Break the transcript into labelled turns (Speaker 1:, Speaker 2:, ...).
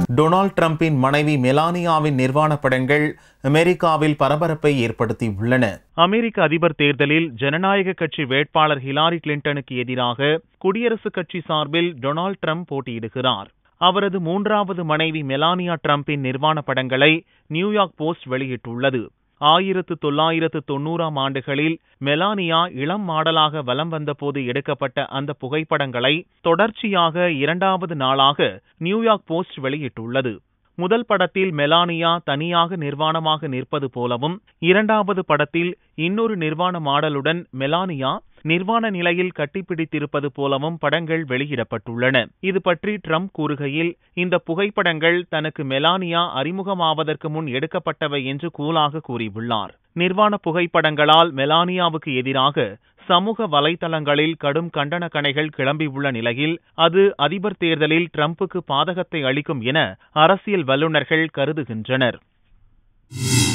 Speaker 1: Donald ட்ரம்பின் மனைவி மெலானியாவின் நிர்வாண படங்கள் அமெரிக்காவில் பரபரப்பை ஏற்படுத்தியுள்ளன
Speaker 2: அமெரிக்க அதிபர் தேர்தலில் ஜனநாயக கட்சி வேட்பாளர் ஹிலாரி கிளின்டனுக்கு எதிராக குடியரசுக் கட்சி சார்பில் டொனால்ட் ட்ரம்ப் போட்டியிடுகிறார் அவரது மூன்றாவது மனைவி மெலானியா ட்ரம்பின் நிர்வாண படங்களை நியூயார்க் போஸ்ட் வெளியிட்டுள்ளது ஆயிரத்து தொள்ளாயிரத்து தொன்னூறாம் ஆண்டுகளில் மெலானியா இளம் மாடலாக வலம் வந்தபோது எடுக்கப்பட்ட அந்த புகைப்படங்களை தொடர்ச்சியாக இரண்டாவது நாளாக நியூயார்க் போஸ்ட் வெளியிட்டுள்ளது முதல் படத்தில் மெலானியா தனியாக நிர்வாணமாக நிற்பது போலவும் இரண்டாவது படத்தில் இன்னொரு நிர்வாண மாடலுடன் மெலானியா நிர்வாண நிலையில் கட்டிப்பிடித்திருப்பது போலவும் படங்கள் வெளியிடப்பட்டுள்ளன இது பற்றி ட்ரம்ப் கூறுகையில் இந்த புகைப்படங்கள் தனக்கு மெலானியா அறிமுகமாவதற்கு முன் எடுக்கப்பட்டவை என்று கூலாக கூறியுள்ளார் நிர்வாண புகைப்படங்களால் மெலானியாவுக்கு எதிராக சமூக வலைதளங்களில் கடும் கண்டன கணைகள் கிளம்பியுள்ள நிலையில் அது அதிபர் தேர்தலில் ட்ரம்புக்கு பாதகத்தை அளிக்கும் என அரசியல் வல்லுநர்கள் கருதுகின்றனர்